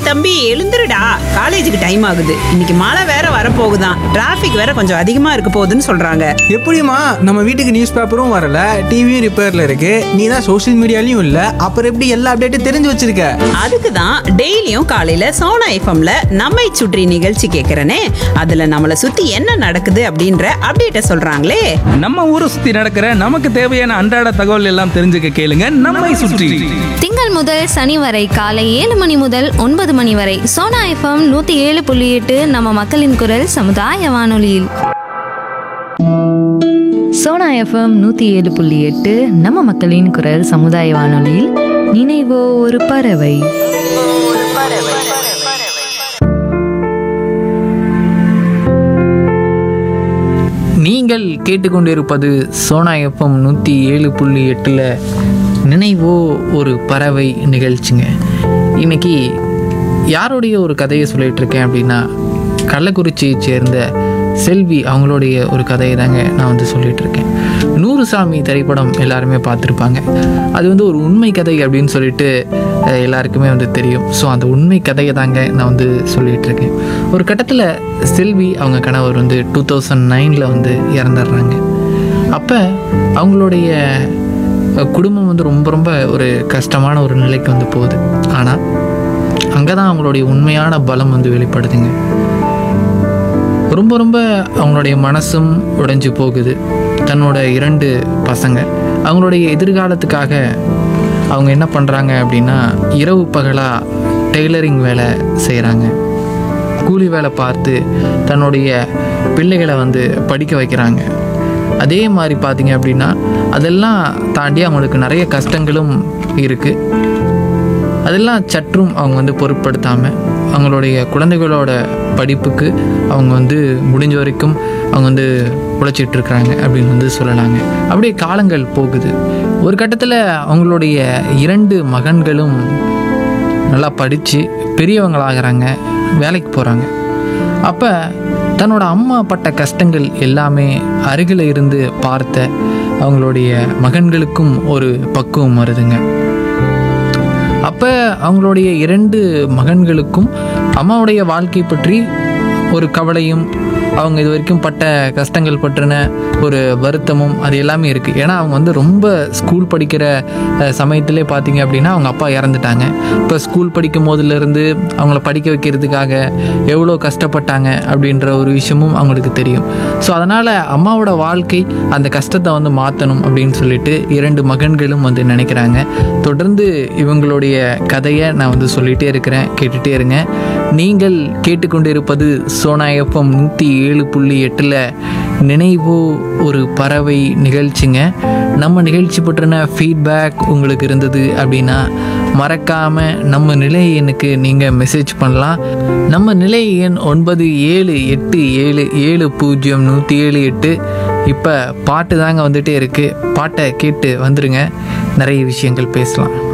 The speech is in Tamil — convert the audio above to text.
தம்பி எழுந்துருடா காலேஜுக்கு டைம் ஆகுது இன்னைக்கு மழை வேற வரப்போகுதாம் டிராஃபிக் வேற கொஞ்சம் அதிகமா இருக்க போகுதுன்னு சொல்றாங்க எப்படிம்மா நம்ம வீட்டுக்கு நியூஸ் பேப்பரும் வரல டிவியும் ரிப்பேர்ல இருக்கு நீ தான் சோஷியல் மீடியாலையும் இல்ல அப்புறம் எப்படி எல்லா அப்டேட்டும் தெரிஞ்சு வச்சிருக்க அதுக்கு தான் டெய்லியும் காலையில சோனா எஃப்எம்ல நம்மை சுற்றி நிகழ்ச்சி கேட்கறனே அதுல நம்மளை சுத்தி என்ன நடக்குது அப்படின்ற அப்டேட்ட சொல்றாங்களே நம்ம ஊரை சுத்தி நடக்கிற நமக்கு தேவையான அன்றாட தகவல் எல்லாம் தெரிஞ்சுக்க கேளுங்க நம்மை சுற்றி திங்கள் முதல் சனி வரை காலை ஏழு மணி முதல் ஒன்பது மணி வரை சோனா எஃப்எம் நூத்தி ஏழு புள்ளி எட்டு நம்ம மக்களின் குரல் சமுதாய வானொலியில் சோனா எஃப்எம் நூற்றி ஏழு புள்ளி எட்டு நம்ம மக்களின் குரல் சமுதாய வானொலியில் நினைவோ ஒரு பறவை நீங்கள் கேட்டுக்கொண்டிருப்பது சோனா எஃப்எம் நூற்றி ஏழு புள்ளி எட்டில் நினைவோ ஒரு பறவை நிகழ்ச்சிங்க இன்னைக்கு யாருடைய ஒரு கதையை சொல்லிட்டு இருக்கேன் அப்படின்னா கள்ளக்குறிச்சியை சேர்ந்த செல்வி அவங்களுடைய ஒரு கதையை தாங்க நான் வந்து சொல்லிட்டு இருக்கேன் நூறு சாமி திரைப்படம் எல்லாருமே பார்த்துருப்பாங்க அது வந்து ஒரு உண்மை கதை அப்படின்னு சொல்லிட்டு அஹ், எல்லாருக்குமே வந்து தெரியும் ஸோ அந்த உண்மை கதையை தாங்க நான் வந்து சொல்லிட்டு இருக்கேன் ஒரு கட்டத்தில் செல்வி அவங்க கணவர் வந்து டூ தௌசண்ட் நைனில் வந்து இறந்துடுறாங்க அப்போ அவங்களுடைய அஹ், குடும்பம் வந்து ரொம்ப ரொம்ப ஒரு கஷ்டமான ஒரு நிலைக்கு வந்து போகுது ஆனால் அங்கே தான் அவங்களுடைய உண்மையான பலம் வந்து வெளிப்படுதுங்க ரொம்ப ரொம்ப அவங்களுடைய மனசும் உடைஞ்சு போகுது தன்னோட இரண்டு பசங்க அவங்களுடைய எதிர்காலத்துக்காக அவங்க என்ன பண்ணுறாங்க அப்படின்னா இரவு பகலாக டெய்லரிங் வேலை செய்கிறாங்க கூலி வேலை பார்த்து தன்னுடைய பிள்ளைகளை வந்து படிக்க வைக்கிறாங்க அதே மாதிரி பார்த்தீங்க அப்படின்னா அதெல்லாம் தாண்டி அவங்களுக்கு நிறைய கஷ்டங்களும் இருக்குது அதெல்லாம் சற்றும் அவங்க வந்து பொருட்படுத்தாமல் அவங்களுடைய குழந்தைகளோட படிப்புக்கு அவங்க வந்து முடிஞ்ச வரைக்கும் அவங்க வந்து உழைச்சிட்டு இருக்கிறாங்க அப்படின்னு வந்து சொல்லலாங்க அப்படியே காலங்கள் போகுது ஒரு கட்டத்தில் அவங்களுடைய இரண்டு மகன்களும் நல்லா படித்து பெரியவங்களாகிறாங்க வேலைக்கு போகிறாங்க அப்போ தன்னோட அம்மா பட்ட கஷ்டங்கள் எல்லாமே அருகில் இருந்து பார்த்த அவங்களுடைய மகன்களுக்கும் ஒரு பக்குவம் வருதுங்க அப்போ அவங்களுடைய இரண்டு மகன்களுக்கும் அம்மாவுடைய வாழ்க்கை பற்றி ஒரு கவலையும் அவங்க இது வரைக்கும் பட்ட கஷ்டங்கள் பற்றின ஒரு வருத்தமும் அது எல்லாமே இருக்குது ஏன்னா அவங்க வந்து ரொம்ப ஸ்கூல் படிக்கிற அஹ், சமயத்திலே பார்த்தீங்க அப்படின்னா அவங்க அப்பா இறந்துட்டாங்க இப்போ ஸ்கூல் படிக்கும் போதுலேருந்து அவங்கள படிக்க வைக்கிறதுக்காக எவ்வளோ கஷ்டப்பட்டாங்க அப்படின்ற ஒரு விஷயமும் அவங்களுக்கு தெரியும் ஸோ அதனால் அம்மாவோட வாழ்க்கை அந்த கஷ்டத்தை வந்து மாற்றணும் அப்படின்னு சொல்லிட்டு இரண்டு மகன்களும் வந்து நினைக்கிறாங்க தொடர்ந்து இவங்களுடைய கதையை நான் வந்து சொல்லிகிட்டே இருக்கிறேன் கேட்டுகிட்டே இருங்க நீங்கள் கேட்டுக்கொண்டிருப்பது சோனா எஃப்எம் நூற்றி ஏழு புள்ளி எட்டில் நினைவோ ஒரு பறவை நிகழ்ச்சிங்க நம்ம நிகழ்ச்சி பற்றின ஃபீட்பேக் உங்களுக்கு இருந்தது அப்படின்னா மறக்காமல் நம்ம நிலை எண்ணுக்கு நீங்கள் மெசேஜ் பண்ணலாம் நம்ம நிலை எண் ஒன்பது ஏழு எட்டு ஏழு ஏழு பூஜ்ஜியம் நூற்றி ஏழு எட்டு இப்போ பாட்டு தாங்க வந்துட்டே இருக்குது பாட்டை கேட்டு வந்துருங்க நிறைய விஷயங்கள் பேசலாம்